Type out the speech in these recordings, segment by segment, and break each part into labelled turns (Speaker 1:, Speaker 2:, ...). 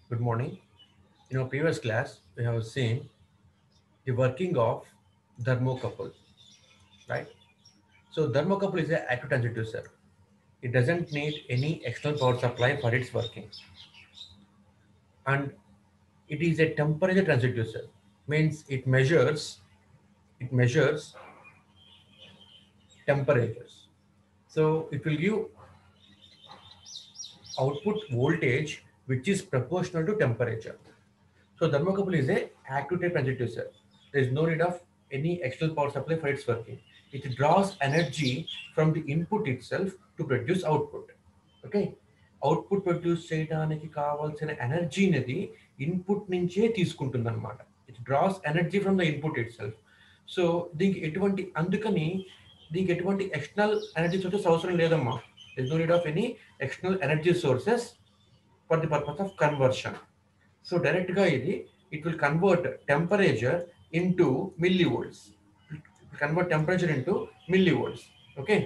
Speaker 1: Good morning. In our previous class, we have seen the working of thermocouple, right? So thermocouple is an active transducer. It doesn't need any external power supply for its working. And it is a temperature transducer, means it measures, it measures temperatures. So it will give output voltage which is proportional to temperature. So thermocouple is a active type transducer. There is no need of any external power supply for its working. It draws energy from the input itself to produce output. Okay output produce చేయడానికి కావాల్సిన energy అనేది input నుంచే తీసుకుంటుంది అనమాట it draws energy from the input itself so దీనికి ఎటువంటి అందుకని దీనికి ఎటువంటి ఎక్స్టర్నల్ ఎనర్జీ సోర్సెస్ అవసరం లేదమ్మా is no need of any external energy sources for the purpose of conversion so డైరెక్ట్గా ఇది it will convert temperature into millivolts convert temperature into millivolts okay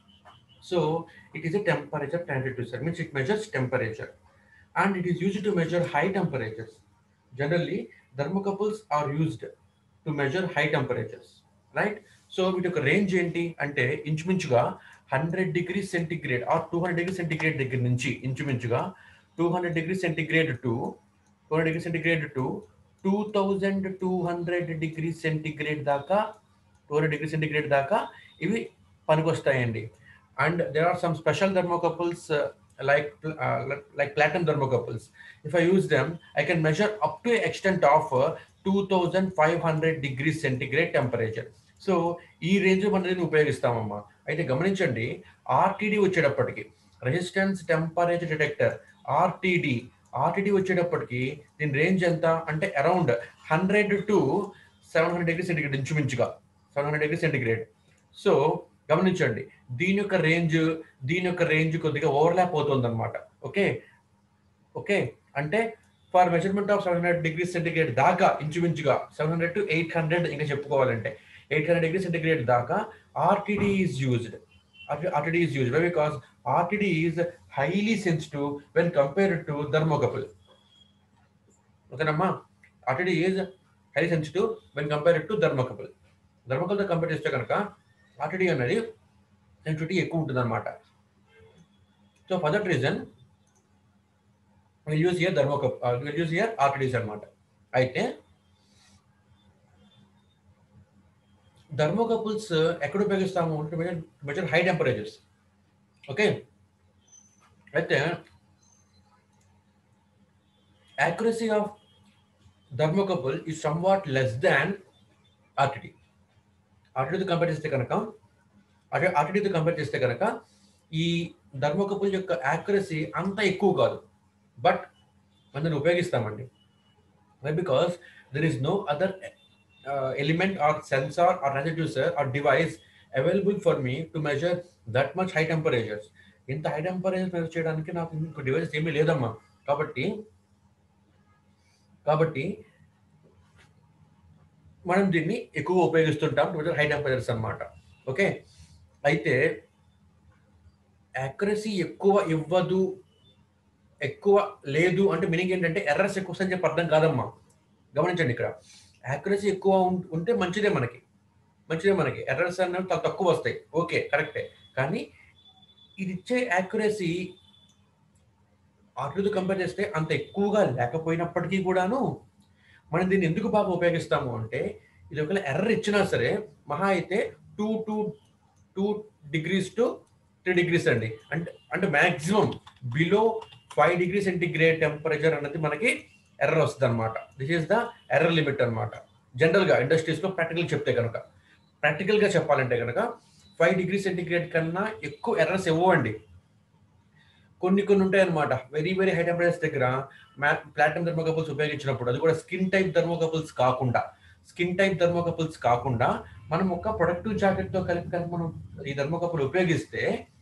Speaker 1: so it is a temperature transducer means it measures temperature and it is used to measure high temperatures generally thermocouples are used to measure high temperatures right so వీటి యొక్క range ఏంటి అంటే ఇంచుమించుగా hundred degree centigrade or two hundred degree centigrade దగ్గర నుంచి ఇంచుమించుగా two hundred degree centigrade to two hundred degree centigrade to two thousand two hundred degree centigrade దాకా two hundred degree centigrade దాకా ఇవి పనికొస్తాయండి and there are some special thermocouples uh, like uh, like platinum thermocouples if i use them i can measure up to an extent of uh, 2500 degrees centigrade temperature so ఈ range మనం దీన్ని ఉపయోగిస్తామమ్మా అయితే గమనించండి RTD వచ్చేటప్పటికి resistance temperature detector RTD RTD వచ్చేటప్పటికి దీని range ఎంత అంటే around hundred to seven hundred degree centigrade ఇంచుమించుగా seven hundred degree centigrade so గమనించండి దీని యొక్క రేంజ్ దీని యొక్క రేంజ్ కొద్దిగా ఓవర్లాప్ అవుతుంది అనమాట ఓకే ఓకే అంటే for measurement of seven hundred degree centigrade దాకా ఇంచుమించుగా seven hundred to eight hundred ఇంకా చెప్పుకోవాలంటే ఎయిట్ హండ్రెడ్ డిగ్రీ సెంటిగ్రేడ్ దాకా RTD is used RTD is used because RTD is highly sensitive when compared to thermocouple ఓకేనమ్మా RTD is highly sensitive when compared to thermocouple థర్మోకల్తో compare చేస్తే కనుక RTD అనేది sensitivity ఎక్కువ ఉంటుంది అనమాట so for that reason will use here థర్మోకప్ will use here RTDs అనమాట అయితే థర్మోకపుల్స్ ఎక్కడ ఉపయోగిస్తాము మెజర్ హై టెంపరేచర్స్ ఓకే అయితే యాక్యురసీ ఆఫ్ థర్మోకపుల్ ఈ somewhat less than RTD ఆర్టీడీతో కంపేర్ చేస్తే కనుక ఆర్టీడీతో కంపేర్ చేస్తే కనుక ఈ ధర్మకపుల్ యొక్క యాక్యురసీ అంత ఎక్కువ కాదు బట్ మనం దాన్ని ఉపయోగిస్తామండి because there is no other element or sensor or transducer or device available for me to measure that much high temperatures ఇంత హై టెంపరేచర్ మెజర్ చేయడానికి నాకు ఇంకో డివైస్ ఏమీ లేదమ్మా కాబట్టి కాబట్టి మనం దీన్ని ఎక్కువ ఉపయోగిస్తుంటాం హై టెంపరేచర్స్ అనమాట ఓకే అయితే యాక్యురసీ ఎక్కువ ఇవ్వదు ఎక్కువ లేదు అంటే మీనింగ్ ఏంటంటే ఎర్రర్స్ ఎక్కువ అని చెప్పి అర్థం కాదమ్మా గమనించండి ఇక్కడ యాక్యురసీ ఎక్కువ ఉంటే మంచిదే మనకి మంచిదే మనకి ఎర్రర్స్ అనేవి తక్కువ వస్తాయి ఓకే కరెక్టే కానీ ఇది ఇచ్చే యాక్యురసీ ఆటోతో కంపేర్ చేస్తే అంత ఎక్కువగా లేకపోయినప్పటికీ కూడాను మనం దీన్ని ఎందుకు బాగా ఉపయోగిస్తాము అంటే ఇది ఒకవేళ ఎర్రర్ ఇచ్చినా సరే మహా అయితే two two two degrees to three degrees అండి అంటే అంటే maximum below five degree centigrade temperature అనేది మనకి ఎర్రర్ వస్తుంది అనమాట this is the error limit అనమాట జనరల్గా ఇండస్ట్రీస్లో ప్రాక్టికల్ చెప్తే కనుక ప్రాక్టికల్గా చెప్పాలంటే కనుక ఫైవ్ డిగ్రీ సెంటిగ్రేడ్ కన్నా ఎక్కువ ఎర్రర్స్ ఇవ్వండి కొన్ని కొన్ని ఉంటాయి అనమాట వెరీ వెరీ హై టెంపరేచర్స్ దగ్గర ప్లాటినం థర్మోకపుల్స్ ఉపయోగించినప్పుడు అది కూడా స్కిన్ టైప్ థర్మోకపుల్స్ కాకుండా స్కిన్ టైప్ థర్మోకపుల్స్ కాకుండా మనం ఒక ప్రొడక్టివ్ జాకెట్తో కలిపి కనుక మనం ఈ థర్మోకపుల్ ఉపయోగిస్తే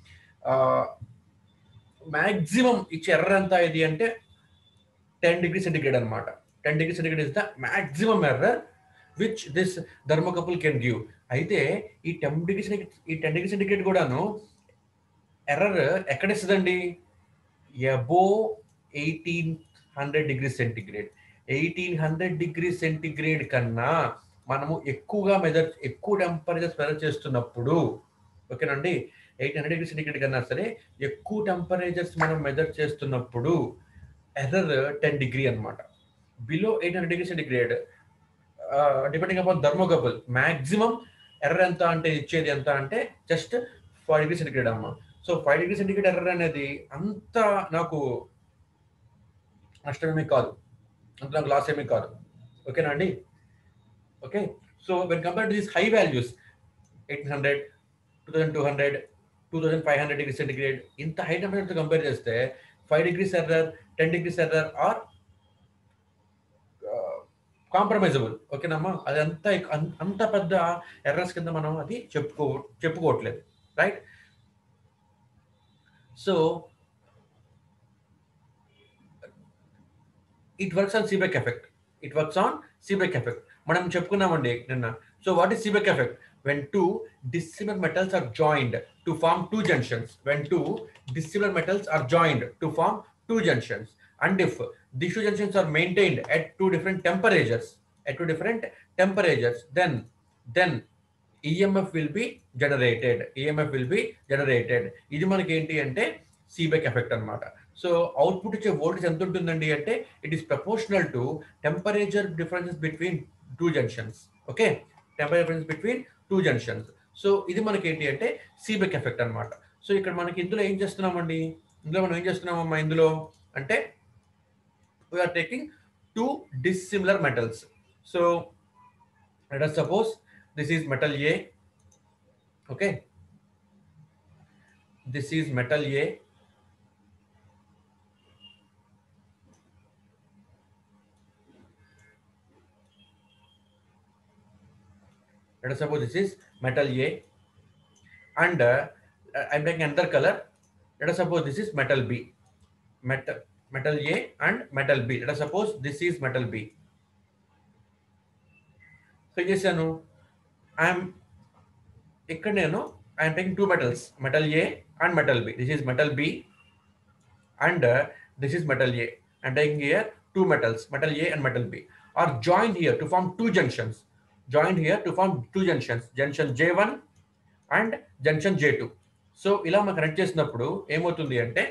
Speaker 1: మ్యాక్సిమం ఇచ్చే ఎర్ర ఎంత ఇది అంటే టెన్ డిగ్రీ సెంటిగ్రేడ్ అనమాట ten degree centigrade is the maximum error which this thermocouple can give అయితే ఈ టెన్ డిగ్రీ ఈ టెన్ డిగ్రీ సెంటిగ్రేడ్ కూడాను ఎర్రర్ ఎక్కడ ఇస్తుందండి above eighteen hundred degree centigrade eighteen hundred degree centigrade కన్నా మనము ఎక్కువగా మెజర్ ఎక్కువ టెంపరేచర్స్ మెజర్ చేస్తున్నప్పుడు ఓకేనండి ఎయిట్ హండ్రెడ్ డిగ్రీ సెంటిగ్రేడ్ కన్నా సరే ఎక్కువ టెంపరేచర్స్ మనం మెజర్ చేస్తున్నప్పుడు ఎర్రర్ టెన్ డిగ్రీ అనమాట below eight hundred degree centigrade depending upon thermocouple maximum error ఎంత అంటే ఇచ్చేది ఎంత అంటే జస్ట్ ఫైవ్ డిగ్రీ సెంటిగ్రేడ్ అమ్మ so five degree centigrade error అనేది అంత నాకు నష్టమేమీ కాదు అంత నాకు లాస్ ఏమీ కాదు ఓకేనా అండి okay so when compare to this high values eighteen hundred two thousand two hundred two thousand five hundred degree centigrade ఇంత హై టెంపరేచర్తో కంపేర్ చేస్తే five degrees error ten degrees error are compromisable ఓకేనమ్మా అది అంత అన్- అంత పెద్ద ఎర్రర్స్ కింద మనం అది చెప్పుకో చెప్పుకోవట్లేదు right so it works on Seebeck effect it works on Seebeck effect మనం చెప్పుకున్నామండి నిన్న so what is Seebeck effect when two dissimilar metals are joined to form two junctions when two dissimilar metals are joined to form two junctions and if these two junctions are maintained at two different temperatures at two different temperatures then then emf will be generated emf will be generated ఇది మనకి ఏంటి అంటే Seebeck effect అన్నమాట so output ఇచ్చే voltage ఎంత ఉంటుందండి అంటే it is proportional to temperature differences between two junctions okay temperature difference between two junctions so ఇది మనకి ఏంటి అంటే సీబెక్ ఎఫెక్ట్ అన్నమాట సో ఇక్కడ మనకి ఇందులో ఏం చేస్తున్నామండి ఇందులో మనం ఏం చేస్తున్నామమ్మా ఇందులో అంటే we're taking two dissimilar metals so let us suppose this is metal A. Okay. This is metal A. Let us suppose this is metal A. And uh, I'm taking another color. Let us suppose this is metal B. Metal, metal A and metal B. Let us suppose this is metal B. So ఏం చేశాను I'm ఇక్కడ నేను I'm taking two metals metal A and metal B this is metal B and this is metal A and taking here two metals, metal A and metal B, are joined here to form two junctions. Joined here to form two junctions, junction J1 and junction J2. So ఇలా మనం connect చేసినప్పుడు ఏమవుతుంది అంటే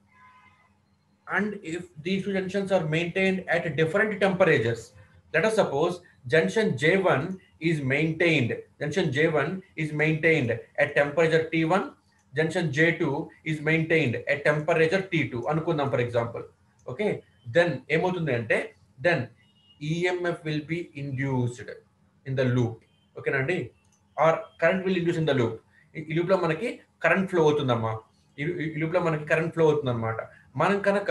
Speaker 1: and if these two junctions are maintained at different temperatures let us suppose junction J1 is maintained junction J1 is maintained at temperature T1 junction J2 is maintained at temperature T2 అనుకుందాం for example okay then ఏమవుతుంది అంటే then EMF will be induced in the loop ఓకేనండి or current will induce in the loop ఈ loop లో మనకి current flow అవుతుందమ్మా ఈ loop లో మనకి కరెంట్ ఫ్లో అవుతుంది అనమాట మనం కనుక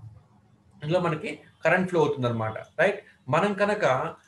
Speaker 1: ఇందులో మనకి కరెంట్ ఫ్లో అవుతుంది అనమాట రైట్ మనం కనుక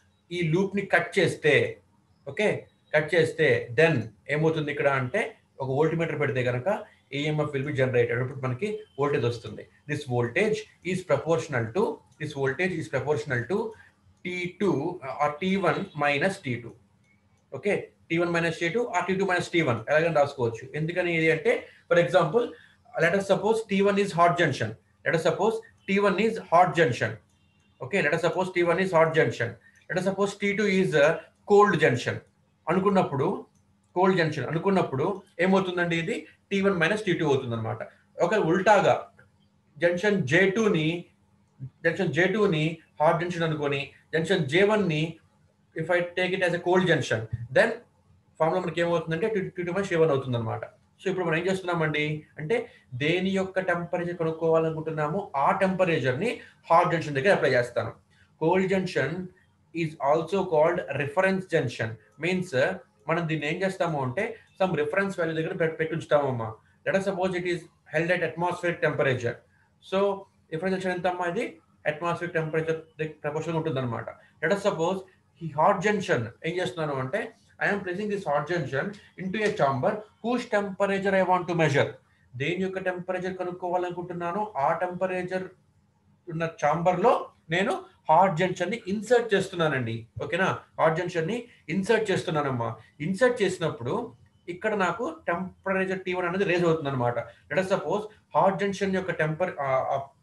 Speaker 1: ఈ లూప్ ని కట్ చేస్తే ఓకే కట్ చేస్తే దెన్ ఏమవుతుంది ఇక్కడ అంటే ఒక వోల్టీమీటర్ పెడితే కనుక ఈఎంఎఫ్ విల్ బి జనరేటెడ్ ఇప్పుడు మనకి వోల్టేజ్ వస్తుంది this voltage is proportional to this voltage is proportional to T two or T one minus T two okay T one minus T two or T two minus T one ఎలాగని రాసుకోవచ్చు ఎందుకని ఇది అంటే for example let us suppose T one is hot junction let us suppose T one is hot junction okay let us suppose T one is hot junction let us suppose tea two is cold junction అనుకున్నప్పుడు cold junction అనుకున్నప్పుడు ఏమవుతుందండి ఇది T one minus T two అవుతుంది అనమాట ఒక ఉల్టాగా junction J టూని junction J టూని hot junction అనుకొని జంక్షన్ జే ని if I take it as a cold junction then formula మనకి ఏమవుతుందంటే two two minus A one అవుతుంది అనమాట సో ఇప్పుడు మనం ఏం చేస్తున్నామండి అంటే దేని యొక్క టెంపరేచర్ కనుక్కోవాలనుకుంటున్నామో ఆ టెంపరేచర్ ని హాట్ జంక్షన్ దగ్గర అప్లై చేస్తాను cold junction is also called reference junction means మనం దీన్ని ఏం చేస్తాము అంటే సమ్ రిఫరెన్స్ వాల్యూ దగ్గర పెట్టి ఉంచుతామమ్మా let suppose it is held at atmosphere temperature so reference junction ఎంత అమ్మా ఇది అట్మాస్ఫియర్ టెంపరేచర్ ప్రపోర్షన్ ఉంటుంది అనమాట లెట్ సపోజ్ ఈ హాట్ జంక్షన్ ఏం చేస్తున్నాను అంటే I'm placing this hot junction into a chamber whose temperature I want to measure దేని యొక్క టెంపరేచర్ కనుక్కోవాలనుకుంటున్నాను ఆ టెంపరేచర్ ఉన్న చాంబర్ లో నేను హాట్ జంక్షన్ ని ఇన్సర్ట్ చేస్తున్నానండి ఓకేనా హాట్ జంక్షన్ ని ఇన్సర్ట్ చేస్తున్నానమ్మా ఇన్సర్ట్ చేసినప్పుడు ఇక్కడ నాకు టెంపరేచర్ టీ వన్ అనేది రేజ్ అవుతుంది అనమాట లెట్ సపోజ్ హాట్ జంక్షన్ యొక్క టెంపర్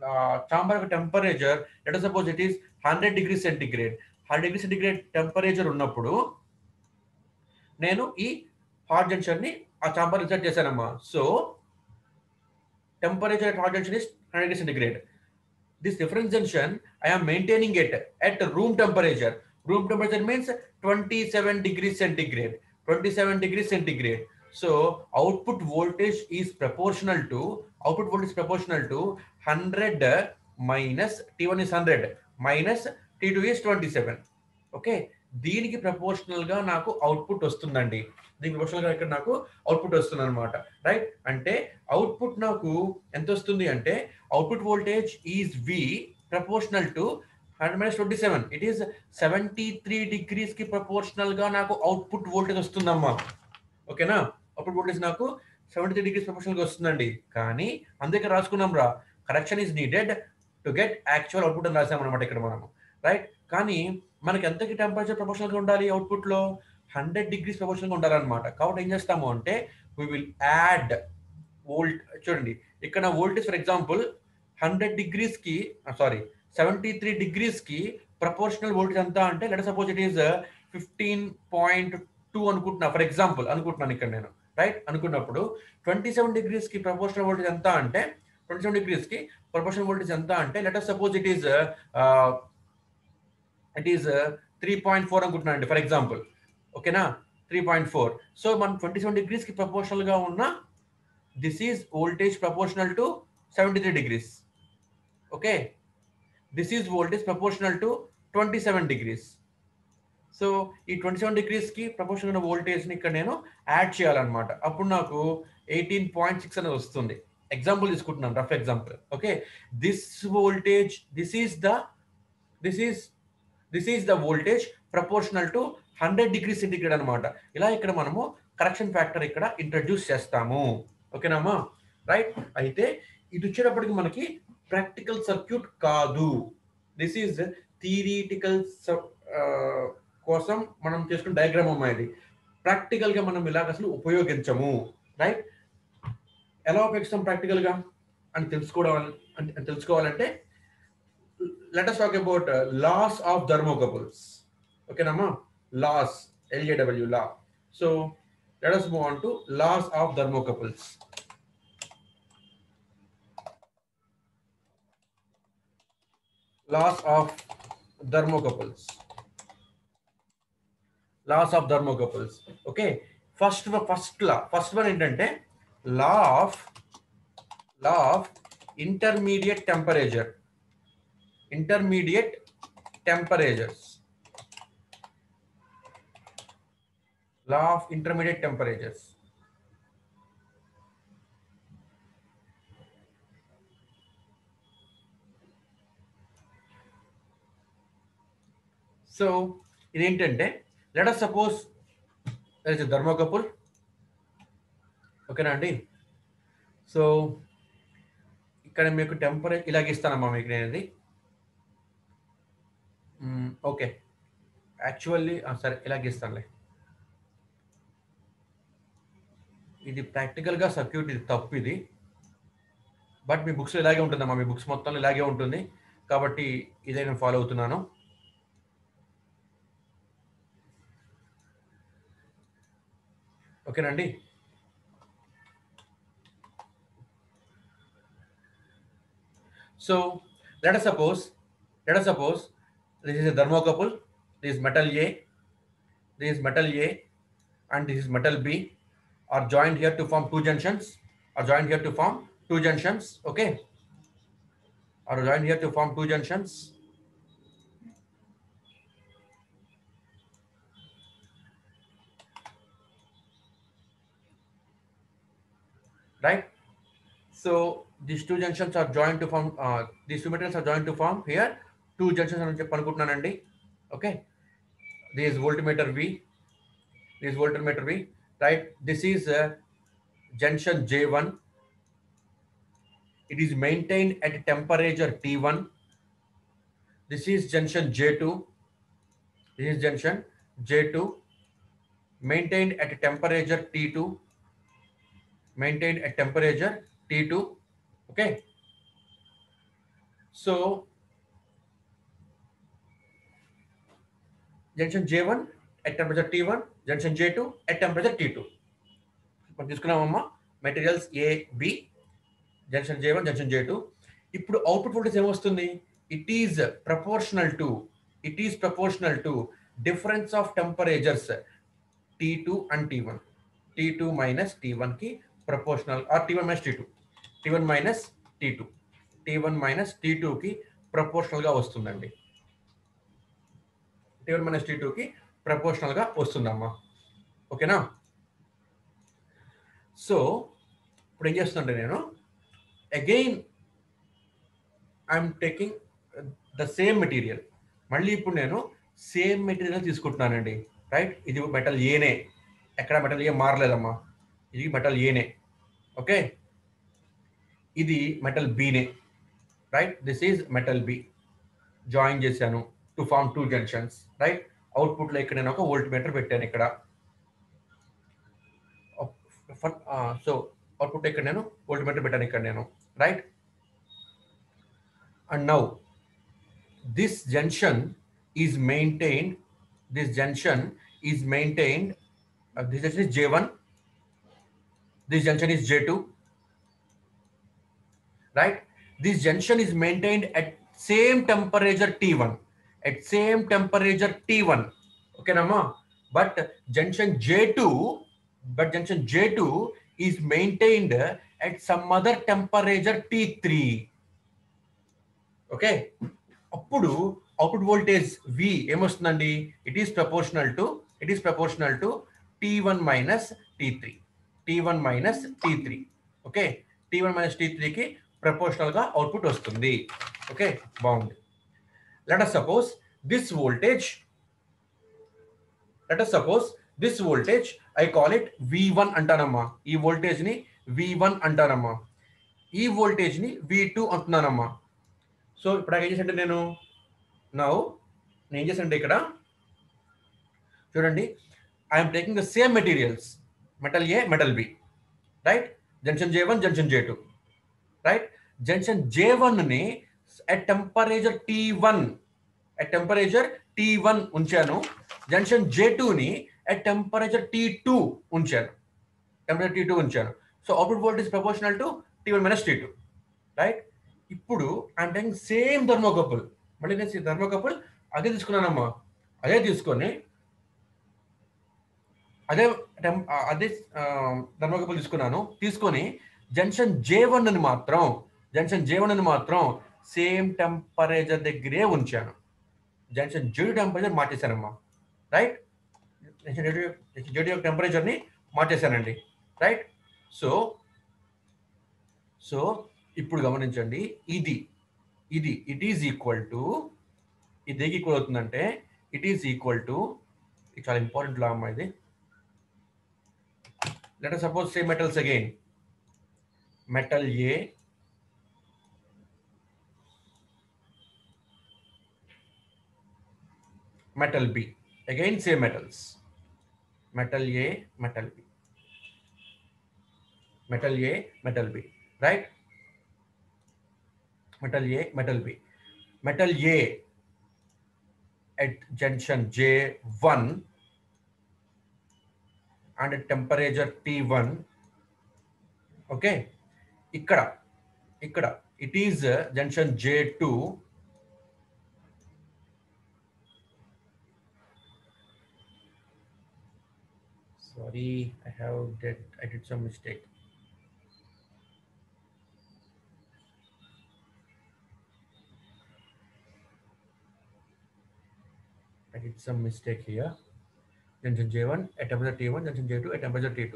Speaker 1: చాంబర్ యొక్క temperature let suppose it is hundred degree centigrade hundred degree centigrade temperature ఉన్నప్పుడు నేను ఈ హాట్ జంక్షన్ ని ఆ చాంబర్ ఇన్సర్ట్ చేశానమ్మా so temperature at hot junction is 100 degree centigrade. This difference junction, I am maintaining it at room temperature. Room temperature means 27 degrees centigrade. 27 degrees centigrade. So output voltage is proportional to output voltage is proportional to 100 minus T1 is 100 minus T2 is 27. Okay దీనికి proportional గా నాకు output వస్తుందండి దీనికి proportional గా ఇక్కడ నాకు output వస్తుంది అనమాట రైట్ అంటే అవుట్పుట్ నాకు ఎంత వస్తుంది అంటే output voltage is V proportional to hundred minus twenty seven it is seventy three degrees కి ప్రపోర్షనల్ గా నాకు అవుట్పుట్ వోల్టేజ్ వస్తుందమ్మా ఓకేనా అవుట్పుట్ వోల్టేజ్ నాకు సెవెంటీ త్రీ డిగ్రీస్ ప్రపోర్షనల్ గా వస్తుందండి కానీ అందుకే రాసుకున్నాం రా correction is needed to get actual output అని రాసాం అనమాట ఇక్కడ మనము రైట్ కానీ మనకి ఎంతకి టెంపరేచర్ ప్రపోర్షనల్ గా ఉండాలి అవుట్పుట్ లో హండ్రెడ్ డిగ్రీస్ ప్రపోర్షనల్ గా ఉండాలన్నమాట కాబట్టి ఏం చేస్తాము అంటే వి విల్ యాడ్ వోల్ట్ చూడండి ఇక్కడ voltage for example hundred degrees కి సారీ సెవెంటీ త్రీ డిగ్రీస్ కి ప్రపోర్షనల్ వోల్టేజ్ ఎంత అంటే let suppose it is fifteen point two అనుకుంటున్నా ఫర్ ఎగ్జాంపుల్ అనుకుంటున్నాను ఇక్కడ నేను రైట్ అనుకున్నప్పుడు ట్వంటీ సెవెన్ డిగ్రీస్ కి ప్రపోర్షనల్ వోల్టేజ్ ఎంత అంటే ట్వంటీ సెవెన్ డిగ్రీస్ కి ప్రపోర్షనల్ వోల్టేజ్ ఎంత అంటే let suppose it is it is three point four అనుకుంటున్నాను అండి ఫర్ ఎగ్జాంపుల్ ఓకేనా త్రీ పాయింట్ ఫోర్ సో మనం ట్వంటీ సెవెన్ డిగ్రీస్ కి ప్రపోర్షనల్ గా ఉన్న this is voltage proportional to seventy three degrees okay this is voltage proportional to twenty seven degrees so ఈ twenty seven degrees కి proportional ఉన్న voltage ని ఇక్కడ నేను యాడ్ చేయాలన్నమాట అప్పుడు నాకు ఎయిటీన్ పాయింట్ సిక్స్ అనేది వస్తుంది ఎగ్జాంపుల్ తీసుకుంటున్నాను rough example okay this voltage this is the this is this is the voltage proportional to hundred degree centigrade అనమాట ఇలా ఇక్కడ మనము కరెక్షన్ ఫ్యాక్టర్ ఇక్కడ ఇంట్రడ్యూస్ చేస్తాము ఓకేనామా రైట్ అయితే ఇది వచ్చేటప్పటికి మనకి ప్రాక్టికల్ సర్క్యూట్ కాదు దిస్ ఈజ్ థియరిటికల్ కోసం మనం చేసుకున్న డయాగ్రామ్ అమ్మా ఇది ప్రాక్టికల్ గా మనం ఇలాగ అసలు ఉపయోగించము రైట్ ఎలా ఉపయోగిస్తాం ప్రాక్టికల్ గా అని తెలుసుకోవడం అంటే తెలుసుకోవాలంటే let us talk about uh, laws of thermocouples. Okay, Nama? Laws, LJW law. So let us move on to laws of thermocouples. Laws of thermocouples. Laws of thermocouples. Okay. First, first law. First one ఏంటంటే law of law of intermediate temperature. intermediate temperatures. Law of intermediate temperatures. So ఇదేంటంటే let us suppose is thermocouple ఓకేనా అండి so ఇక్కడ మీకు temperature ఇలాగ ఇస్తానమ్మా మీకు నేను ఇది ఓకే యాక్చువల్లీ సరే ఇలాగ ఇస్తానులే ఇది ప్రాక్టికల్గా సర్క్యూట్ ఇది తప్పు ఇది బట్ మీ బుక్స్ ఇలాగే ఉంటుందమ్మా మీ బుక్స్ మొత్తం ఇలాగే ఉంటుంది కాబట్టి ఇదే నేను ఫాలో అవుతున్నాను ఓకేనండి So let us suppose, let us suppose this is a thermocouple, this is metal A, this is metal A, and this is metal B are joined here to form two junctions, are joined here to form two junctions, okay? Are joined here to form two junctions. Right? So these two junctions are joined to form uh, these two metals are joined to form here two junctions అని చెప్పి అనుకుంటున్నానండి okay this voltmeter V this voltmeter V right this is uh, junction J1 it is maintained at temperature T1 this is junction J2 this is junction J2 maintained at temperature T2 maintained at temperature T2 okay so junction J one at temperature T one junction J two at temperature T two మనం తీసుకున్నామమ్మా materials A B junction J one junction J two ఇప్పుడు output voltage ఏమొస్తుంది it is proportional to it is proportional to difference of temperatures T two and T one T two minus T వన్కి proportional or T one minus T two T one minus T two T one minus tea టూకి ప్రపోర్షనల్గా వస్తుందండి tea one minus tea టూకి ప్రపోర్షనల్గా వస్తుందమ్మా ఓకేనా so ఇప్పుడు ఏం చేస్తుంటే నేను again I'm taking the same material మళ్ళీ ఇప్పుడు నేను సేమ్ మెటీరియల్ తీసుకుంటున్నానండి రైట్ ఇది మెటల్ ఏనే ఎక్కడ మెటల్ ఏ మారలేదమ్మా ఇది మెటల్ ఏనే ఓకే ఇది మెటల్ బీనే right this is metal B join చేశాను to form two junctions right అవుట్పుట్లో ఇక్కడ నేను ఒక వోల్ట్ మీటర్ పెట్టాను ఇక్కడ సో అవుట్పుట్ ఇక్కడ నేను వోల్ట్ మీటర్ పెట్టాను ఇక్కడ నేను right and now this junction is maintained this junction is maintained uh, this junction is j1 this junction is j2 right this junction is maintained at same temperature t1 at same temperature t1 okay nama but junction j2 but junction j2 is maintained at some other temperature t3 okay అప్పుడు అవుట్పుట్ వోల్టేజ్ వి ఏమొస్తుందండి it is proportional to it is proportional to T one minus T three T one minus T three okay T one minus T త్రీకి ప్రపోర్షనల్గా output వస్తుంది okay బాగుంది let us suppose this voltage let us suppose this voltage I call it V one అంటానమ్మా ఈ వోల్టేజ్ని వి one అంటానమ్మా ఈ వోల్టేజ్ని వి టూ అంటున్నానమ్మా సో ఇప్పుడు ఏం చేసంటే నేను నా నేను ఏం చేశానంటే ఇక్కడ చూడండి I'm taking the same materials metal A metal B right junction J one junction J two right junction J వన్ని at temperature T one at temperature T one ఉంచాను జంక్షన్ జే టూని అట్ టెంపరేచర్ టీ టూ ఉంచాను temperature T two ఉంచాను so output voltage proportional to T one minus T two right ఇప్పుడు I'm taking same thermocouple మళ్ళీ నేను thermocouple అదే తీసుకున్నానమ్మా అదే తీసుకొని అదే టెం- ఆ, అదే థర్మోకపుల్ తీసుకున్నాను తీసుకొని జంక్షన్ జే వన్ అని మాత్రం జంక్షన్ జే వన్ అని మాత్రం సేమ్ టెంపరేచర్ దగ్గరే ఉంచాను జంక్షన్ జెడ్ టెంపరేచర్ మార్చేశానమ్మా రైట్ జంక్షన్ జెడ్ జెడ్ యొక్క టెంపరేచర్ని మార్చేశానండి రైట్ సో సో ఇప్పుడు గమనించండి ఇది ఇది ఇట్ ఈజ్ ఈక్వల్ టు ఇది దేనికి ఈక్వల్ అవుతుందంటే ఇట్ ఈజ్ ఈక్వల్ టు ఇది చాలా ఇంపార్టెంట్ లా అమ్మా ఇది let suppose say metals again metal A metal B. Again, say metals. Metal A, metal B. Metal A, metal B. Right? Metal A, metal B. Metal A at junction J1 and at temperature T1. Okay. ఇక్కడ ఇక్కడ it is junction J two Sorry, I have did I did some mistake. I did some mistake here. Junction J1 at temperature T1, junction J2 at temperature T2.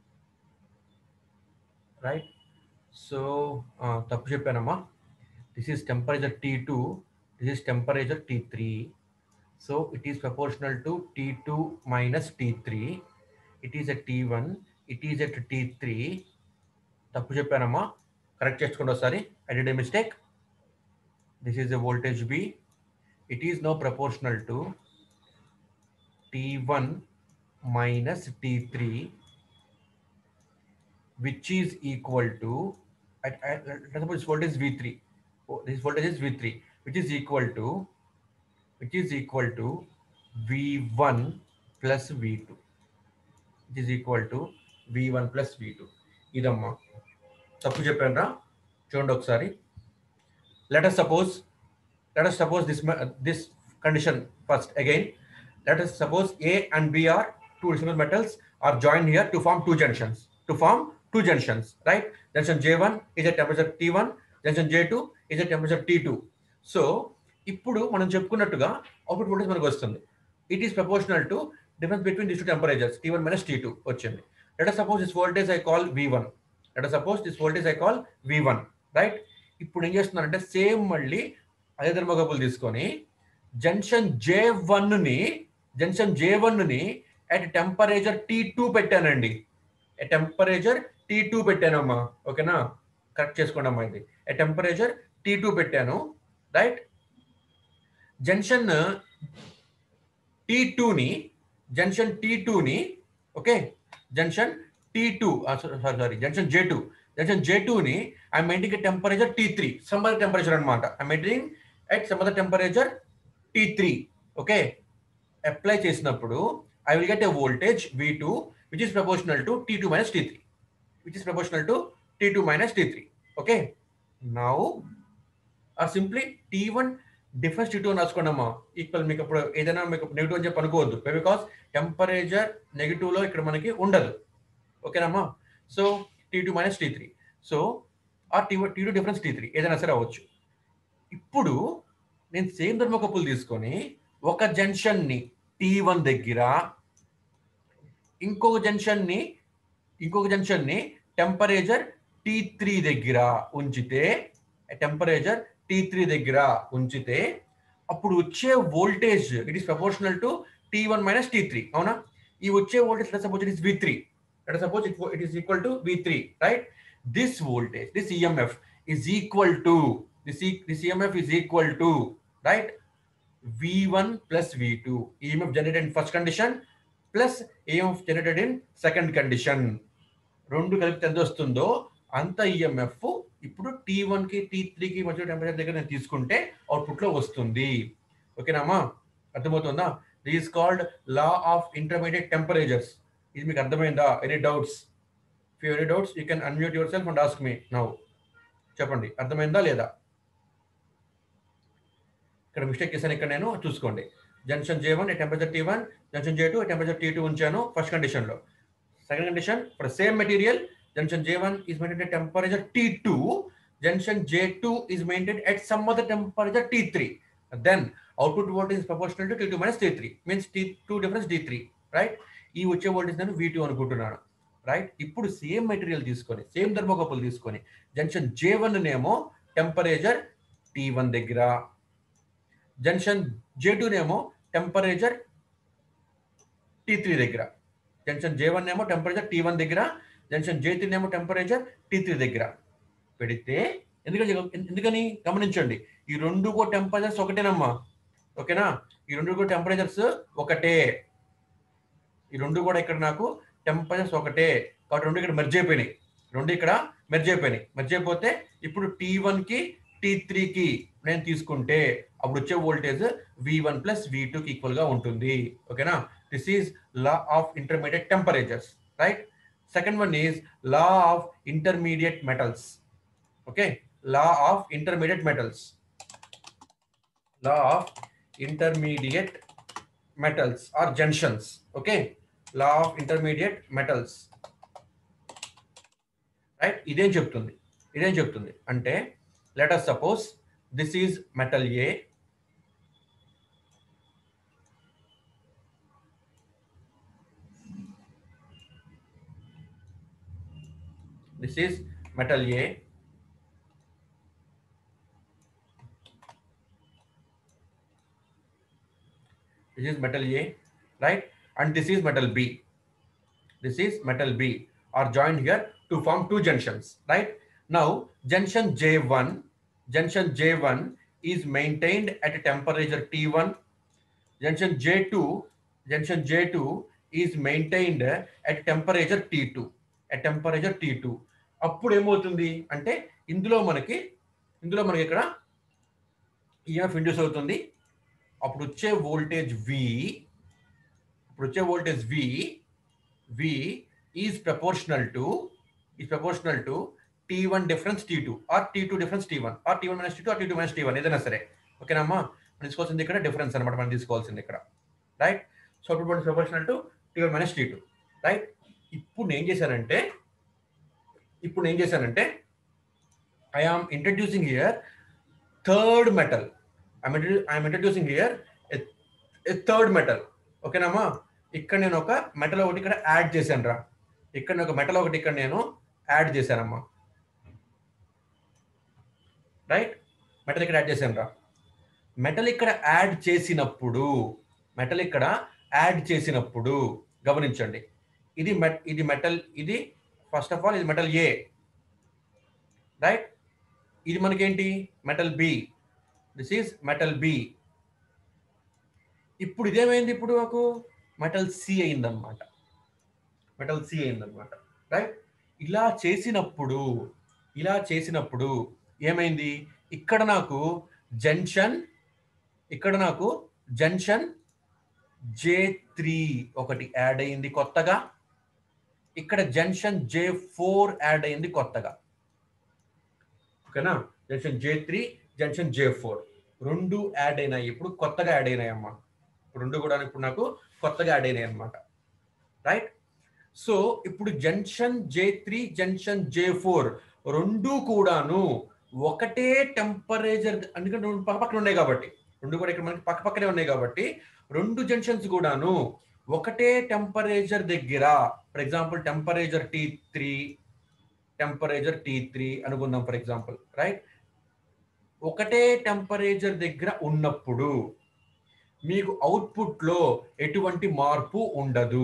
Speaker 1: Right? So, uh, తప్పు చెప్పానమ్మా this is temperature T two this is temperature T three so it is proportional to T two minus T three it is at T one it is at T three తప్పు చెప్పానమ్మా correct చేసుకోండి ఒకసారి I did a mistake this is a voltage B it is no proportional to T one minus T three which is equal to suppose voltage V3. Oh, this voltage is V3, which is equal to which is equal to V1 plus V2. It is equal to V1 plus V2. ఇదమ్మా తప్పు చెప్పాను రా చూడండి ఒకసారి let us suppose let us suppose this ma- this condition first again let us suppose a and b are two additional metals are joined here to form two junctions to form two junctions right junction j1 is at temperature t1 junction j2 is at temperature t2 so ఇప్పుడు మనం చెప్పుకున్నట్టుగా output voltage మనకు వస్తుంది it is proportional to difference between this two temperatures T one minus T two వచ్చింది let suppose this voltage I call V one let suppose this voltage I call V one right ఇప్పుడు ఏం చేస్తున్నానంటే same మళ్ళీ అదే ధర్మకపులు తీసుకొని junction J ని junction J ని at temperature T two పెట్టానండి టెంపరేచర్ టీ టూ పెట్టానమ్మా ఓకేనా కరెక్ట్ చేసుకోండి అమ్మా ఇది టెంపరేచర్ టీ టూ పెట్టాను రైట్ జంక్షన్ టీ టూని జంక్షన్ టీ టూని okay junction T two sorry sorry junction J two junction J టూని I maintaining temperature T three some other temperature అనమాట I maintaining at some other temperature T three okay apply చేసినప్పుడు I will get a voltage V two which is proportional to T two minus T three which is proportional to T two minus T three okay now or simply T one difference T two అని రాసుకోండమ్మా equal మీకు ఇప్పుడు ఏదైనా మీకు negative అని చెప్పి అనుకోవద్దు because temperature negative లో ఇక్కడ మనకి ఉండదు ఓకేనమ్మా so T two minus T three so ఆ T T two difference T three ఏదైనా సరే అవ్వచ్చు ఇప్పుడు నేను సేమ్ ధర్మకప్పులు తీసుకొని ఒక జంక్షన్ ని టీ వన్ దగ్గర ఇంకొక జంక్షన్ ని ఇంకొక జంక్షన్ ని టెంపరేచర్ టీ త్రీ దగ్గర ఉంచితే టెంపరేచర్ టీ త్రీ దగ్గర ఉంచితే అప్పుడు వచ్చే voltage it is proportional to T one minus T three అవునా ఈ వచ్చే voltage let suppose it is V three let suppose it it is equal to V three right this voltage this EMF is equal to this this EMF is equal to right v1 plus v2 emf generated in first condition plus emf generated in second condition రెండు కలిపితే ఎంత వస్తుందో అంత EMF ఇప్పుడు tea one కి tea త్రీకి మధ్య temperature దగ్గర నేను తీసుకుంటే అవుట్పుట్ లో వస్తుంది ఓకేనామా అర్థమవుతుందా this is called law of intermediate temperatures ఇది మీకు అర్థమైందా any doubts any doubts you can unmute yourself and ask me now చెప్పండి అర్థమైందా లేదా ఇక్కడ మిస్టేక్ చేశాను ఇక్కడ నేను చూసుకోండి junction J one temperature T one junction J two temperature T two ఉంచాను ఫస్ట్ కండిషన్ లో second condition for same material junction J one is maintain temperature T two junction J two is maintain at some other temperature T three then output voltage proportional to T two minus T three means T two difference T three right ఈ వచ్చే voltage నేను V two అనుకుంటున్నాను right ఇప్పుడు same material తీసుకొని same ధర్మకప్పులు తీసుకొని junction J one నేమో temperature T one దగ్గర జంక్షన్ జే నేమో టెంపరేచర్ టీ త్రీ దగ్గర జంక్షన్ జే వన్ ఏమో టెంపరేచర్ టీ వన్ దగ్గర జంక్షన్ జే త్రీ ఏమో టెంపరేచర్ టీ త్రీ దగ్గర పెడితే ఎందుకని ఎందుకని గమనించండి ఈ రెండు కూడా టెంపరేచర్స్ ఒకటేనమ్మా ఓకేనా ఈ రెండు కూడా టెంపరేచర్స్ ఒకటే ఈ రెండు కూడా ఇక్కడ నాకు టెంపరేచర్స్ ఒకటే కాబట్టి రెండు ఇక్కడ మెర్జ్ అయిపోయినాయి రెండు ఇక్కడ మెర్జ్ అయిపోయినాయి మెర్జ్ అయిపోతే ఇప్పుడు టీ వన్ కి టీ త్రీకి నేను తీసుకుంటే అప్పుడు వచ్చే voltage V one plus V టూకి ఈక్వల్ గా ఉంటుంది ఓకేనా this is law of intermediate temperatures right second one is law of intermediate metals okay law of intermediate metals law of intermediate metals or junctions okay law of intermediate metals right ఇదేం చెప్తుంది ఇదేం చెప్తుంది అంటే let us suppose this is metal A. This is metal A. This is metal A, right? And this is metal B. This is metal B are joined here to form two junctions, right? Now, junction J1, junction J1 is maintained at a temperature T1. Junction J2, junction J2 is maintained at temperature T2. At temperature T2. అప్పుడు ఏమవుతుంది అంటే ఇందులో మనకి ఇందులో మనకి ఇక్కడ EMF induce అవుతుంది అప్పుడు వచ్చే వోల్టేజ్ వి ఇప్పుడు వచ్చే voltage V V is proportional to is proportional to T one difference T two or T two difference T one or T one minus T two or T two minus T one ఏదైనా సరే ఓకేనమ్మా మనం తీసుకోవాల్సింది ఇక్కడ difference అనమాట మనం తీసుకోవాల్సింది ఇక్కడ రైట్ సో ఇప్పుడు proportional to T one minus T two right ఇప్పుడు నేను ఏం చేశానంటే ఇప్పుడు నేను ఏం చేశానంటే I am introducing here third metal I'm introducing here third metal ఓకేనమ్మా ఇక్కడ నేను ఒక మెటల్ ఒకటి ఇక్కడ యాడ్ చేశాను రా ఇక్కడ నేను ఒక మెటల్ ఒకటి ఇక్కడ నేను యాడ్ చేశానమ్మా రైట్ మెటల్ ఇక్కడ యాడ్ చేశాను రా మెటల్ ఇక్కడ యాడ్ చేసినప్పుడు మెటల్ ఇక్కడ యాడ్ చేసినప్పుడు గమనించండి ఇది మెట్ ఇది మెటల్ ఇది ఫస్ట్ ఆఫ్ ఆల్ ఇది మెటల్ ఏ రైట్ ఇది మనకేంటి metal B this is metal B ఇప్పుడు ఇదేమైంది ఇప్పుడు మాకు మెటల్ సి అయిందనమాట మెటల్ సి అయిందనమాట రైట్ ఇలా చేసినప్పుడు ఇలా చేసినప్పుడు ఏమైంది ఇక్కడ నాకు జంక్షన్ ఇక్కడ నాకు జంక్షన్ జే త్రీ ఒకటి యాడ్ అయింది కొత్తగా ఇక్కడ జంక్షన్ జే ఫోర్ యాడ్ అయింది కొత్తగా ఓకేనా junction J three junction J four రెండు యాడ్ అయినాయి ఇప్పుడు కొత్తగా యాడ్ అయినాయి అమ్మా రెండు కూడా ఇప్పుడు నాకు కొత్తగా యాడ్ అయినాయి అనమాట రైట్ సో ఇప్పుడు junction J three junction J four రెండు కూడాను ఒకటే టెంపరేచర్ ఎందుకంటే రెండు పక్క పక్కన ఉన్నాయి కాబట్టి రెండు కూడా ఇక్కడ మనకి పక్క పక్కనే ఉన్నాయి కాబట్టి రెండు జంక్షన్స్ కూడాను ఒకటే టెంపరేచర్ దగ్గర for example temperature T three temperature T three అనుకుందాం ఫర్ ఎగ్జాంపుల్ రైట్ ఒకటే టెంపరేచర్ దగ్గర ఉన్నప్పుడు మీకు అవుట్పుట్లో ఎటువంటి మార్పు ఉండదు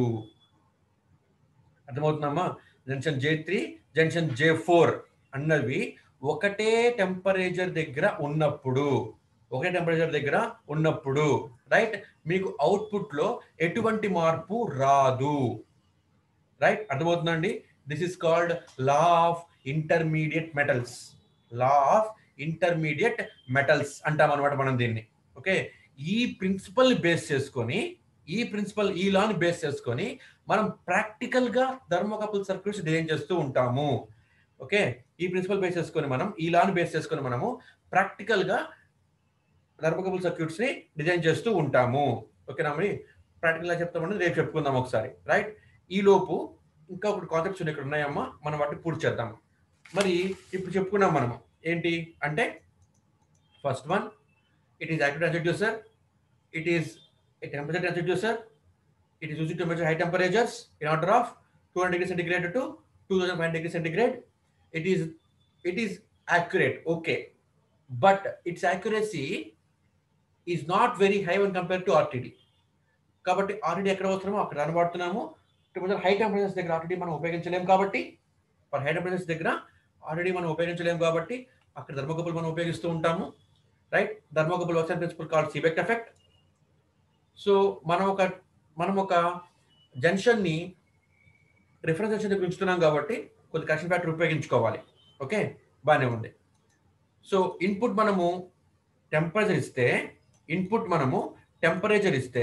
Speaker 1: అర్థమవుతుందమ్మా junction J three junction J four అన్నవి ఒకటే టెంపరేచర్ దగ్గర ఉన్నప్పుడు ఒకే టెంపరేచర్ దగ్గర ఉన్నప్పుడు రైట్ మీకు అవుట్పుట్లో ఎటువంటి మార్పు రాదు రైట్ అర్థమవుతుందండి this is called law of intermediate metals law of intermediate metals అంటాం అనమాట మనం దీన్ని ఓకే ఈ ప్రిన్సిపల్ బేస్ చేసుకొని ఈ ప్రిన్సిపల్ ఈ లాని బేస్ చేసుకొని మనం ప్రాక్టికల్ గా థర్మోకపుల్ సర్క్యూట్స్ డిజైన్ చేస్తూ ఉంటాము ఓకే ఈ ప్రిన్సిపల్ బేస్ చేసుకొని మనం ఈ లాని బేస్ చేసుకొని మనము ప్రాక్టికల్ గా థర్మోకపుల్ సర్క్యూట్స్ ని డిజైన్ చేస్తూ ఉంటాము ఓకేనా మరి ప్రాక్టికల్ గా చెప్తామని రేపు చెప్పుకుందాం ఒకసారి రైట్ ఈ లోపు ఇంకా ఒకటి కాన్సెప్ట్స్ ఇక్కడ ఉన్నాయమ్మా మనం వాటిని పూర్తి చేద్దాం మరి ఇప్పుడు చెప్పుకున్నాం మనం ఏంటి అంటే first one it is active transducer it is a temperature transducer it is used to measure high temperatures in order of 200 degrees centigrade to 2005 degrees centigrade it is it is accurate okay but its accuracy is not very high when compared to RTD కాబట్టి ఆర్టీడీ ఎక్కడ వస్తున్నామో అక్కడ అనబడుతున్నాము high temperatures దగ్గర ఆర్టీడీ మనం ఉపయోగించలేము కాబట్టి for high temperatures దగ్గర already మనం ఉపయోగించలేము కాబట్టి అక్కడ ధర్మకపులు మనం ఉపయోగిస్తూ ఉంటాము right thermocouple version principle called Seebeck effect so మనం ఒక మనం ఒక జంక్షన్ ని రిఫరెన్స్ జంక్షన్ దగ్గర ఉంచుతున్నాం కాబట్టి కొద్ది కరెక్షన్ ఫ్యాక్టర్ ఉపయోగించుకోవాలి ఓకే బాగానే ఉంది సో ఇన్పుట్ మనము టెంపరేచర్ ఇస్తే ఇన్పుట్ మనము టెంపరేచర్ ఇస్తే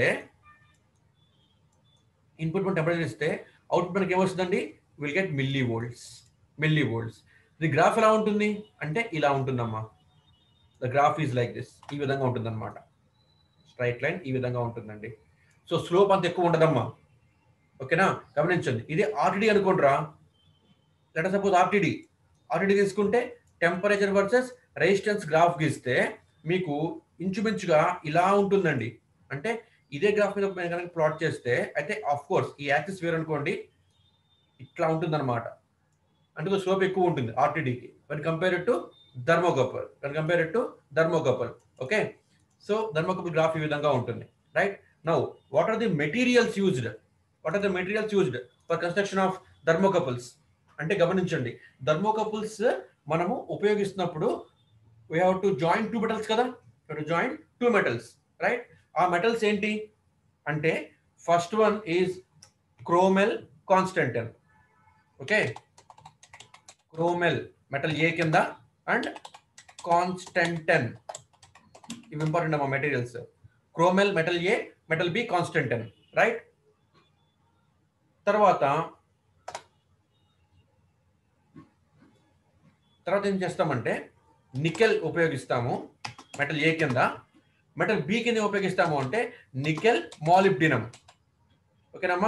Speaker 1: ఇన్పుట్ మనం టెంపరేచర్ ఇస్తే అవుట్పుట్ మనకి ఏమొస్తుందండి will get millivolts millivolts ఇది గ్రాఫ్ ఎలా ఉంటుంది అంటే ఇలా ఉంటుందమ్మా the graph is like this ఈ విధంగా ఉంటుంది అనమాట స్ట్రైట్ లైన్ ఈ విధంగా ఉంటుందండి సో స్లోప్ అంత ఎక్కువ ఉండదమ్మా ఓకేనా గమనించండి ఇది ఆర్టీడీ అనుకోండిరా లెట్ సపోజ్ ఆర్టీడీ ఆర్టీడీ తీసుకుంటే టెంపరేచర్ వర్సెస్ రెసిస్టెన్స్ గ్రాఫ్ గీస్తే మీకు ఇంచుమించుగా ఇలా ఉంటుందండి అంటే ఇదే గ్రాఫ్ మీద మేము కనుక ప్లాట్ చేస్తే అయితే ఆఫ్ కోర్స్ ఈ యాక్సిస్ వేరు అనుకోండి ఇట్లా ఉంటుంది అనమాట అంటే స్లోప్ ఎక్కువ ఉంటుంది ఆర్టీడీకి one compare to thermocouple one compare to thermocouple okay so thermocouple graph ఈ విధంగా ఉంటుంది right now what are the materials used what are the materials used for construction of thermocouples అంటే గమనించండి థర్మోకపుల్స్ మనము ఉపయోగిస్తున్నప్పుడు we have to join two metals కదా to join two metals right ఆ metals ఏంటి అంటే first one is chromel constantan okay chromel metal A కింద and constantan ఇవి ఇంపార్టెంట్ అమ్మా materials chromel metal A metal B constantan right తర్వాత తర్వాత ఏం చేస్తామంటే నికెల్ ఉపయోగిస్తాము మెటల్ ఏ కింద మెటల్ బి కింద ఉపయోగిస్తాము అంటే నికెల్ మాలిబ్డినం ఓకేనమ్మా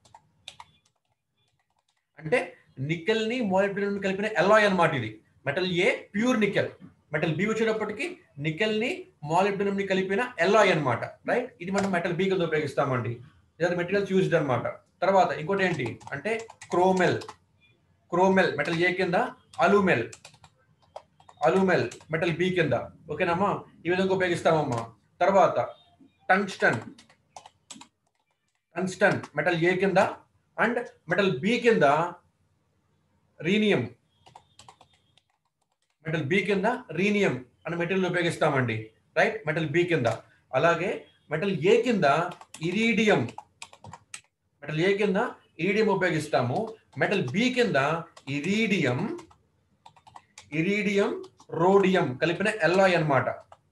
Speaker 1: అంటే నికెల్ ని మాలిబ్డినం కలిపిన ఎలాయ్ అన్నమాట ఇది metal A pure nickel metal B వచ్చేటప్పటికి నికెల్ ని మాలిబ్డినం ని కలిపిన ఎలాయ్ అన్నమాట రైట్ ఇది మనం మెటల్ బి కింద ఉపయోగిస్తామండి ఇది మెటీరియల్స్ యూజ్డ్ అన్నమాట తర్వాత ఇంకోటి ఏంటి అంటే క్రోమెల్ క్రోమెల్ మెటల్ ఏ కింద అలుమెల్ అలుమెల్ మెటల్ బి కింద ఓకేనమ్మా ఈ విధంగా ఉపయోగిస్తామమ్మా తర్వాత టంగ్స్టన్ టంగ్స్టన్ మెటల్ ఏ కింద అండ్ మెటల్ బి కింద రీనియం మెటల్ బి కింద రీనియం అనే మెటీరియల్ ఉపయోగిస్తామండి రైట్ మెటల్ బి కింద అలాగే మెటల్ ఏ కింద ఇరీడియం మెటల్ ఏ కింద ఇరీడియం ఉపయోగిస్తాము మెటల్ బి కింద ఇరీడియం ఇరీడియం రోడియం కలిపిన ఎల్లాయ్ అన్నమాట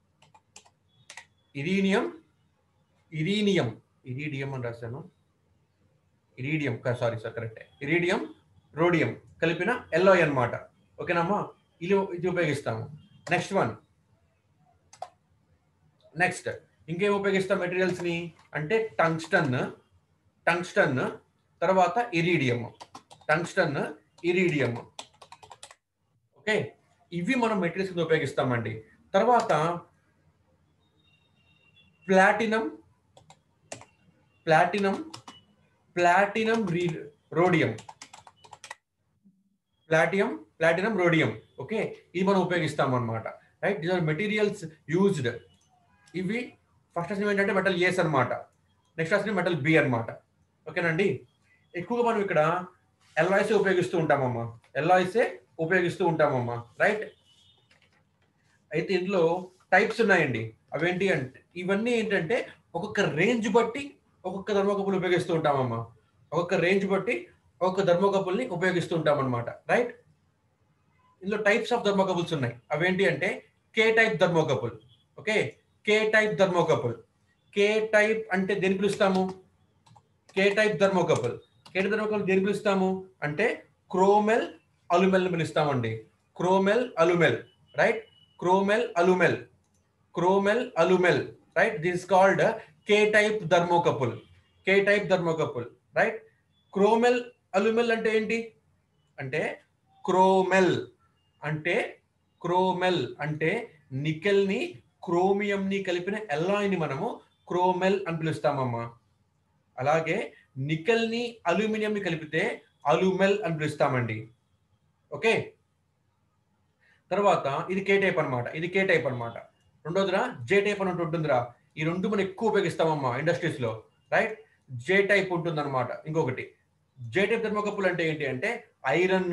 Speaker 1: ఇరీనియం ఇరీనియం ఇరీడియం అని రాశాను iridium sorry sir correct iridium rhodium కలిపిన ఎల్లాయ్ అన్నమాట ఓకేనమ్మా ఇది ఇది ఉపయోగిస్తాము నెక్స్ట్ వన్ నెక్స్ట్ ఇంకేం ఉపయోగిస్తాం మెటీరియల్స్ ని అంటే టంగ్స్టన్ టంగ్స్టన్ తర్వాత ఇరీడియం టంగ్స్టన్ ఇరీడియం ఓకే ఇవి మనం మెటీరియల్స్ కింద ఉపయోగిస్తామండి తర్వాత platinum platinum platinum rhodium platinum platinum rhodium okay ఇది మనం ఉపయోగిస్తాం అనమాట right these are materials used ఇవి ఫస్ట్ అసలు ఏంటంటే మెటల్ ఏస్ అనమాట నెక్స్ట్ అసలు మెటల్ బి అనమాట ఓకేనండి ఎక్కువగా మనం ఇక్కడ ఎల్ఐసే ఉపయోగిస్తూ ఉంటామమ్మా ఎల్ఐసే ఉపయోగిస్తూ ఉంటామమ్మా రైట్ అయితే ఇందులో టైప్స్ ఉన్నాయండి అవేంటి అంటే ఇవన్నీ ఏంటంటే ఒక్కొక్క రేంజ్ బట్టి ఒక్కొక్క ధర్మకప్పులు ఉపయోగిస్తూ ఉంటామమ్మా ఒక్కొక్క రేంజ్ బట్టి ఒక్కొక్క ధర్మకప్పుల్ని ఉపయోగిస్తూ ఉంటాం అనమాట రైట్ ఇందులో టైప్స్ ఆఫ్ ధర్మకపుల్స్ ఉన్నాయి అవేంటి అంటే K type thermocouple okay K type thermocouple K type అంటే దేని పిలుస్తాము K type thermocouple K type thermocouple దేని పిలుస్తాము అంటే క్రోమెల్ అలుమెల్ పిలుస్తామండి chromel alumel right chromel alumel chromel alumel right this called K type thermocouple K type thermocouple right chromel alumel అంటే ఏంటి అంటే క్రోమెల్ అంటే క్రోమెల్ అంటే నికెల్ ని క్రోమియం ని కలిపిన ఎల్లాయ్ ని మనము క్రోమెల్ అని పిలుస్తామమ్మా అలాగే నికెల్ ని అల్యూమినియం ని కలిపితే అలుమెల్ అని పిలుస్తామండి ఓకే తర్వాత ఇది కే టైప్ అన్నమాట ఇది కే టైప్ అన్నమాట రెండోదిరా జే టైప్ అని ఒకటి ఉంటుందిరా ఈ రెండు మనం ఎక్కువ ఉపయోగిస్తామమ్మా ఇండస్ట్రీస్ లో రైట్ జే టైప్ ఉంటుందన్నమాట ఇంకొకటి జే టైప్ థర్మోకపుల్ అంటే ఏంటి అంటే ఐరన్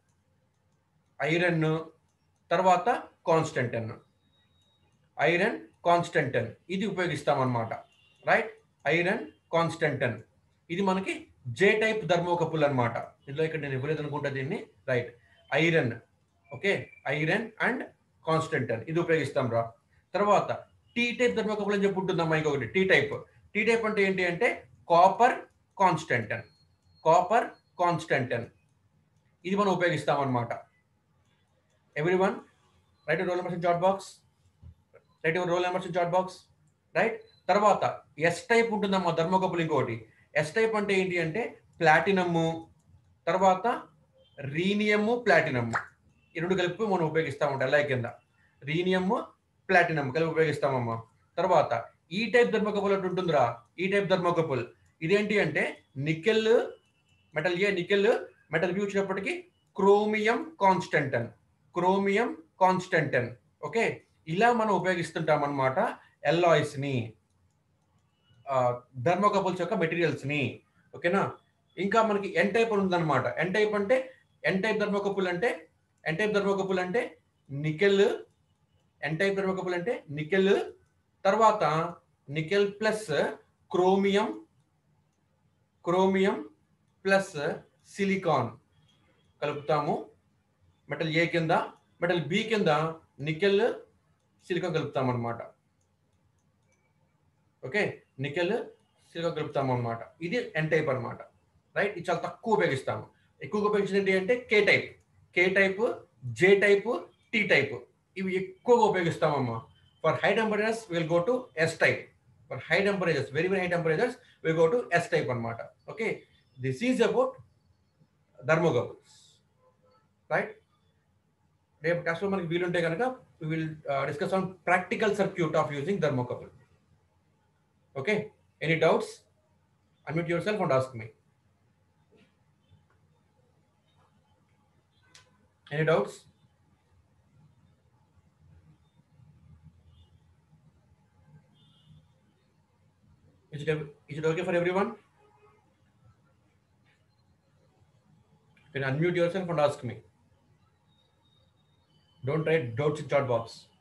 Speaker 1: ఐరన్ తర్వాత కాన్స్టెంటన్ ఐరన్ కాన్స్టెంటన్ ఇది ఉపయోగిస్తామన్నమాట రైట్ ఐరన్ కాన్స్టెంటన్ ఇది మనకి జే టైప్ ధర్మోకపుల్ అన్నమాట ఇందులో ఇక్కడ నేను ఇవ్వలేదు అనుకుంటా దీన్ని right iron okay iron and constantan ఇది ఉపయోగిస్తాం రా తర్వాత టీ టైప్ ధర్మోకపుల్ అని చెప్పి ఉంటుందమ్మా ఇంకొకటి టీ టైప్ టీ టైప్ అంటే ఏంటి అంటే కాపర్ కాన్స్టెంటన్ కాపర్ కాన్స్టెంటన్ ఇది మనం ఉపయోగిస్తాం అనమాట every one right roll numbers chat box right roll numbers chat box right తర్వాత ఎస్ టైప్ ఉంటుందమ్మా ధర్మోకపుల్ ఇంకోటి ఎస్ టైప్ అంటే ఏంటి అంటే ప్లాటినము తర్వాత రీనియము ప్లాటినము ఈ రెండు కలిపి మనం ఉపయోగిస్తూ ఉంటాం ఎల్ఐ కింద రీనియము ప్లాటినం కలిపి ఉపయోగిస్తామమ్మా తర్వాత ఈ టైప్ ధర్మోకపుల్ అంటే ఉంటుందిరా ఈ టైప్ ధర్మోకపుల్ ఇదేంటి అంటే nickel metal A nickel metal B వచ్చినప్పటికీ chromium constantan chromium constantan okay ఇలా మనం ఉపయోగిస్తుంటాం అనమాట ఎల్లాయిస్ ని ధర్మోకపుల్స్ యొక్క మెటీరియల్స్ ని ఓకేనా ఇంకా మనకి ఎన్ టైప్ ఉందన్నమాట ఎన్ టైప్ అంటే ఎన్ టైప్ ధర్మోకపుల్ అంటే ఎన్ టైప్ ధర్మోకపుల్ అంటే నికెల్ ఎన్ టైప్ ధర్మోకపుల్ అంటే నికెల్ తర్వాత nickel plus chromium chromium plus silicon కలుపుతాము మెటల్ ఏ కింద మెటల్ బి కింద నికెల్ సిలికాన్ కలుపుతాం అనమాట ఓకే నికెల్ సిల్వర్ కలుపుతాము అనమాట ఇది ఎన్ టైప్ అనమాట రైట్ ఇది చాలా తక్కువ ఉపయోగిస్తాము ఎక్కువగా ఉపయోగించింది అంటే K type K type J type T type ఇవి ఎక్కువగా ఉపయోగిస్తామమ్మా for high temperatures will go to S type for high temperatures very very high temperatures will go to S type అనమాట okay this is about thermocouples right రేపు క్లాస్లో మనకి వీలుంటే కనుక will discuss on practical circuit of using thermocouple okay any doubts unmute yourself and ask me any doubts Is it, is it okay for everyone? You can unmute yourself and ask me. Don't write doubts in chat box.